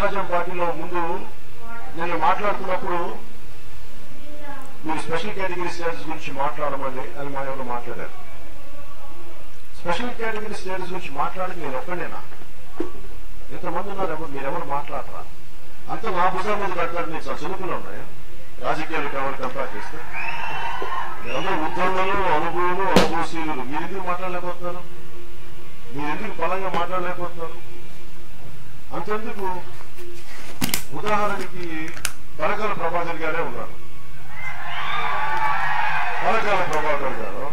ప్రజారాజ్యం పార్టీలో ముందు నేను మాట్లాడుతున్నప్పుడు మీరు స్పెషల్ కేటగిరీ స్టేటస్ గురించి మాట్లాడమని అని మా ఎవరు మాట్లాడారు స్పెషల్ కేటగిరీ స్టేటస్ గురించి మాట్లాడి నేను ఒక్కడేనా ఇంతమంది ఉన్నారు ఎవరు మీరెవరు మాట్లాడరా అంత నా భుజం మీద పెట్టారు నేను చాలా చదువుకుని ఉన్నాయా రాజకీయాలు ఎవరు కంపేర్ చేస్తే మీరందరూ ఉద్యోగులు అనుభవులు అనుభవశీలు మీరు ఎందుకు మాట్లాడలేకపోతున్నారు మీరు ఎందుకు బలంగా మాట్లాడలేకపోతున్నారు అంతెందుకు ఉదాహరణకి పరకాల ప్రభాకర్ గారే ఉన్నారు పరకాల ప్రభాకర్ గారు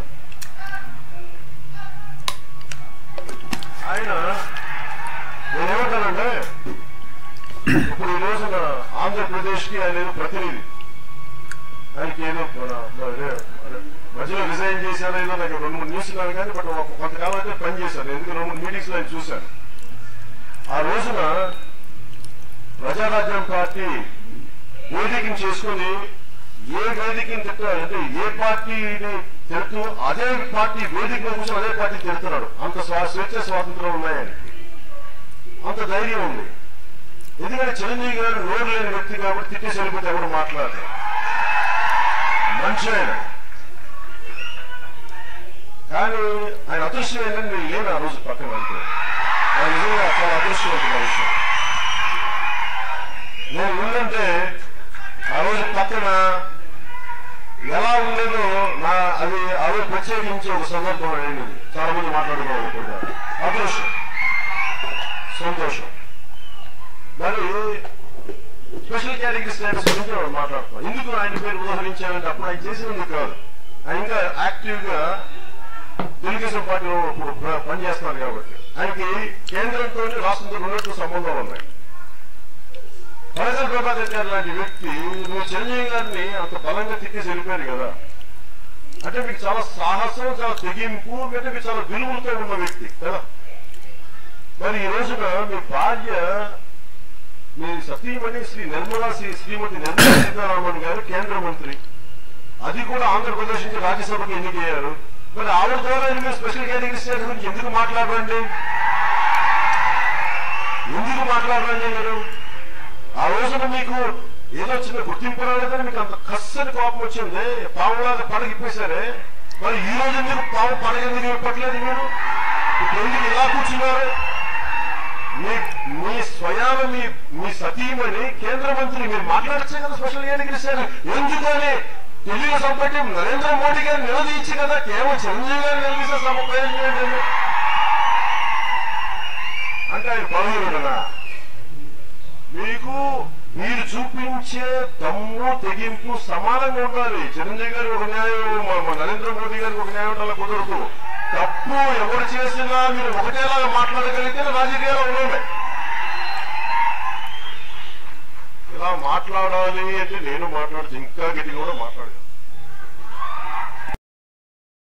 ఆయన నేనేమంటానంటే ఇప్పుడు ఈ రోజున ఆంధ్రప్రదేశ్ కి ఆయన ఏదో ప్రతినిధి ఆయనకి ఏదో మన- మన- అదే, మధ్యలో రిజైన్ చేశారో ఏదో నాకు రెండు మూడు న్యూస్ కాదు కానీ బట్ ఒక కొంతకాలం అయితే పని చేశారు ఎందుకు రెండు మూడు మీటింగ్స్ లో ఆయన చూశాను ఆ రోజున ప్రజారాజ్యం పార్టీ వేదికను చేసుకుని ఏ వేదికని తిట్టాలంటే ఏ పార్టీని తిడుతూ అదే పార్టీ వేదిక మీద కూర్చొని అదే పార్టీ తిడుతున్నాడు అంత స్వా- స్వేచ్ఛ స్వాతంత్రం ఉన్నాయి ఆయనకి అంత ధైర్యం ఉంది ఎందుకంటే చిరంజీవి గారు నోరు లేని వ్యక్తి కాబట్టి తిట్టేసి వెళ్ళిపోతే ఎవరు మాట్లాడరు మంచి ఆయన కానీ ఆయన అదృష్టం ఏంటంటే నేను లేను ఆ రోజు పక్కన అంటే ఆయన నిజంగా చాలా అదృష్టవంతుడు ఆ విషయం నేను ఉందంటే ఆ రోజు పక్కన ఎలా ఉండేదో నా అది ఆ రోజు ప్రత్యేకించి ఒక సందర్భం అయింది చాలా మంది మాట్లాడుకోవాలి కూడా అదృష్టం సంతోషం మరి స్పెషల్ కేటగిరీ స్టేటస్ గురించి మనం మాట్లాడుతున్నాం ఎందుకు ఆయన పేరు ఉదాహరించాలంటే అప్పుడు ఆయన చేసినందుకు కాదు ఆయన ఇంకా యాక్టివ్ గా తెలుగుదేశం పార్టీలో ఇప్పుడు ప్ర- పనిచేస్తున్నారు కాబట్టి ఆయనకి కేంద్రంతో రాష్ట్రంతో ఉన్నట్టు సంబంధాలు ఉన్నాయి పరగల్ ప్రభాకర్ గారు లాంటి వ్యక్తి నువ్వు చిరంజీవి గారిని అంత బలంగా తిట్టేసి వెళ్ళిపోయారు కదా అంటే మీకు చాలా సాహసం చాలా తెగింపు అంటే మీకు చాలా విలువలతో ఉన్న వ్యక్తి కదా మరి ఈ రోజున మీ భార్య మీ సతీమణి శ్రీ నిర్మలా శ్రీ శ్రీమతి నిర్మలా సీతారామన్ గారు కేంద్ర మంత్రి అది కూడా ఆంధ్రప్రదేశ్ నుంచి రాజ్యసభకి ఎన్నికయ్యారు మరి ఆవిడ ద్వారా మీరు స్పెషల్ కేటగిరీ స్టేట్ గురించి ఎందుకు మాట్లాడరండి ఎందుకు మాట్లాడరండి మీరు ఆ రోజున మీకు ఏదో చిన్న గుర్తింపు రాలేదని మీకు అంత కස්සని కోపం వచ్చింది పావులాగా పడగిప్పేశారే మరి ఈ రోజు ఎందుకు పావు పడగ ఎందుకు ఇవ్వట్లేదు మీరు ఇప్పుడు ఎందుకు ఇలా కూర్చున్నారు మీ మీ స్వయాన మీ మీ సతీమణి కేంద్ర మంత్రి మీరు మాట్లాడచ్చు కదా స్పెషల్ కేటగిరీ స్టేట్ ఎందుకని తెలుగుదేశం పార్టీ నరేంద్ర మోడీ గారిని నిలదీయచ్చు కదా కేవలం చిరంజీవి గారిని నిలదీసే సమ ప్రయోజనం ఏంటండి అంటే ఆయన బలహీనుడనా మీకు మీరు చూపించే దమ్ము తెగింపు సమానంగా ఉండాలి చిరంజీవి గారికి ఒక న్యాయం మా- మా నరేంద్ర మోదీ గారికి ఒక న్యాయం ఉండాలి కుదరదు తప్పు ఎవరు చేసినా మీరు ఒకటేలాగా మాట్లాడగలిగితే రాజకీయాలు ఉన్నాయి ఇలా మాట్లాడాలి అంటే నేను మాట్లాడుతూ ఇంకా గట్టిగా కూడా మాట్లాడగలను